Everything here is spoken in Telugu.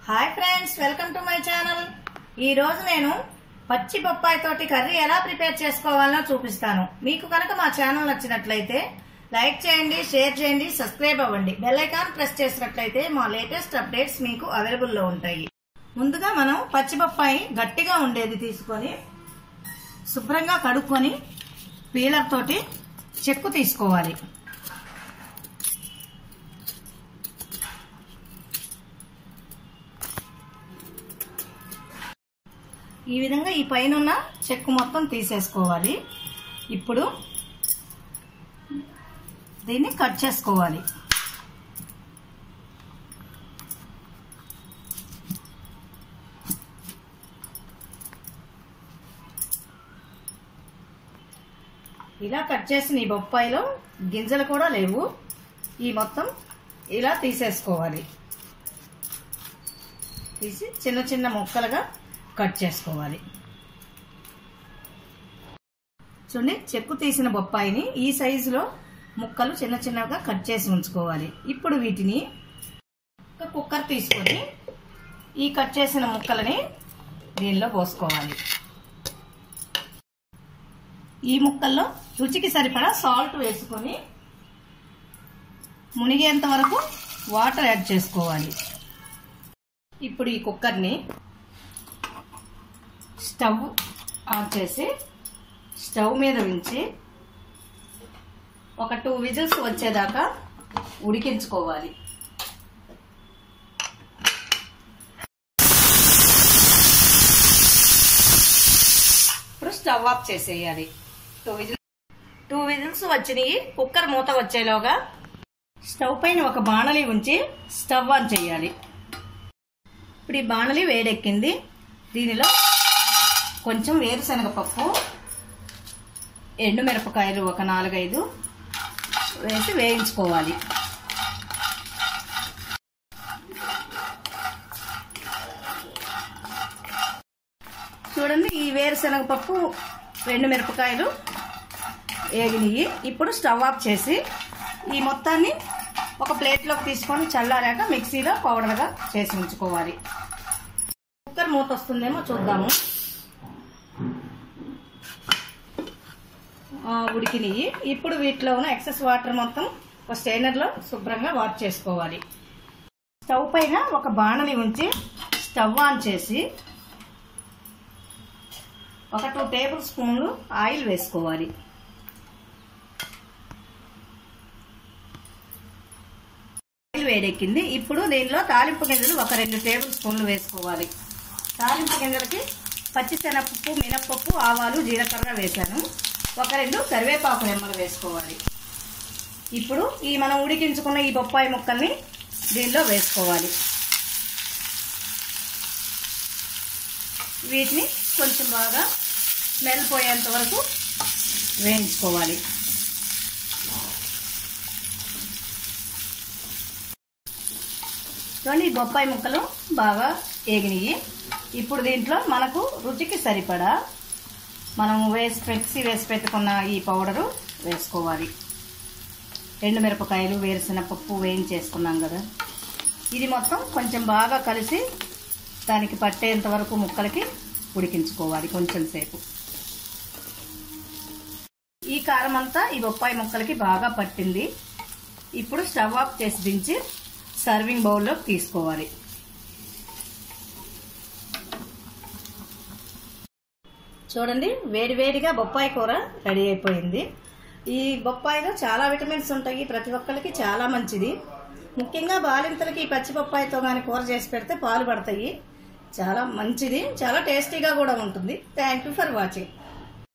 hi friends welcome to my channel ఈ రోజు నేను పచ్చి బొప్పాయి తోటి కర్రీ ఎలా ప్రిపేర్ చేసుకోవాలో చూపిస్తాను మీకు కనుక మా ఛానల్ నచ్చినట్లయితే లైక్ చేయండి షేర్ చేయండి సబ్స్క్రైబ్ అవ్వండి బెల్ ఐకాన్ ప్రెస్ చేసినట్లయితే మా లేటెస్ట్ అప్డేట్స్ మీకు అవైలబుల్ లో ఉంటాయి ముందుగా మనం పచ్చి బొప్పాయి గట్టిగా ఉండేది తీసుకొని శుభ్రంగా కడుక్కొని పీలర్ తోటి చెక్కు తీసుకోవాలి ఈ విధంగా ఈ పైన ఉన్న చెక్కు మొత్తం తీసేసుకోవాలి ఇప్పుడు దీన్ని కట్ చేసుకోవాలి ఇలా కట్ చేసిన ఈ బొప్పాయిలో గింజలు కూడా లేవు ఈ మొత్తం ఇలా తీసేసుకోవాలి తీసి చిన్న చిన్న ముక్కలుగా కట్ చేసుకోవాలి చూడండి చెక్కు తీసిన బొప్పాయిని ఈ సైజులో ముక్కలు చిన్న చిన్నగా కట్ చేసి ఉంచుకోవాలి ఇప్పుడు వీటిని ఒక కుక్కర్ తీసుకొని ఈ కట్ చేసిన ముక్కలని దీనిలో పోసుకోవాలి ఈ ముక్కల్లో రుచికి సరిపడా సాల్ట్ వేసుకొని మునిగేంత వరకు వాటర్ యాడ్ చేసుకోవాలి ఇప్పుడు ఈ కుక్కర్ని స్టవ్ ఆన్ చేసి స్టవ్ మీద ఉంచి ఒక టూ విజిల్స్ వచ్చేదాకా ఉడికించుకోవాలి ఇప్పుడు స్టవ్ ఆఫ్ చేసేయాలి టూ విజిల్స్ టూ విజిల్స్ వచ్చినాయి కుక్కర్ మూత వచ్చేలోగా స్టవ్ పైన ఒక బాణలి ఉంచి స్టవ్ ఆన్ చేయాలి ఇప్పుడు ఈ బాణలి వేడెక్కింది దీనిలో కొంచెం వేరుశనగ పప్పు ఎండుమిరపకాయలు ఒక నాలుగైదు వేసి వేయించుకోవాలి చూడండి ఈ వేరుశనగ పప్పు రెండు మిరపకాయలు వేగినాయి ఇప్పుడు స్టవ్ ఆఫ్ చేసి ఈ మొత్తాన్ని ఒక ప్లేట్లోకి తీసుకొని చల్లారాక మిక్సీలో పౌడర్గా చేసి ఉంచుకోవాలి కుక్కర్ మూత వస్తుందేమో చూద్దాము ఉడికినాయి ఇప్పుడు వీటిలో ఉన్న ఎక్సెస్ వాటర్ మొత్తం ఒక స్టైనర్లో శుభ్రంగా వాష్ చేసుకోవాలి స్టవ్ పైన ఒక బాణలి ఉంచి స్టవ్ ఆన్ చేసి ఒక టూ టేబుల్ స్పూన్లు ఆయిల్ వేసుకోవాలి ఆయిల్ వేడెక్కింది ఇప్పుడు దీనిలో తాలింపు గింజలు ఒక రెండు టేబుల్ స్పూన్లు వేసుకోవాలి తాలింపు గింజలకి పచ్చిశనగపప్పు మినప్పప్పు ఆవాలు జీలకర్ర వేశాను ఒక రెండు కరివేపాకు రెమ్మలు వేసుకోవాలి ఇప్పుడు ఈ మనం ఉడికించుకున్న ఈ బొప్పాయి ముక్కల్ని దీనిలో వేసుకోవాలి వీటిని కొంచెం బాగా స్మెల్ పోయేంత వరకు వేయించుకోవాలి చూడండి ఈ బొప్పాయి ముక్కలు బాగా ఏగినాయి ఇప్పుడు దీంట్లో మనకు రుచికి సరిపడా మనం వేసి పెట్టి వేసి పెట్టుకున్న ఈ పౌడరు వేసుకోవాలి ఎండు మిరపకాయలు వేరుశనగపప్పు వేయించేసుకున్నాం కదా ఇది మొత్తం కొంచెం బాగా కలిసి దానికి పట్టేంత వరకు ముక్కలకి ఉడికించుకోవాలి కొంచెం సేపు ఈ కారం అంతా ఈ బొప్పాయి ముక్కలకి బాగా పట్టింది ఇప్పుడు స్టవ్ ఆఫ్ చేసి దించి సర్వింగ్ బౌల్లో తీసుకోవాలి చూడండి వేడివేడిగా బొప్పాయి కూర రెడీ అయిపోయింది ఈ బొప్పాయిలో చాలా విటమిన్స్ ఉంటాయి ప్రతి ఒక్కరికి చాలా మంచిది ముఖ్యంగా బాలింతలకి ఈ పచ్చి బొప్పాయితో కానీ కూర చేసి పెడితే పాలు పడతాయి చాలా మంచిది చాలా టేస్టీగా కూడా ఉంటుంది థ్యాంక్ యూ ఫర్ వాచింగ్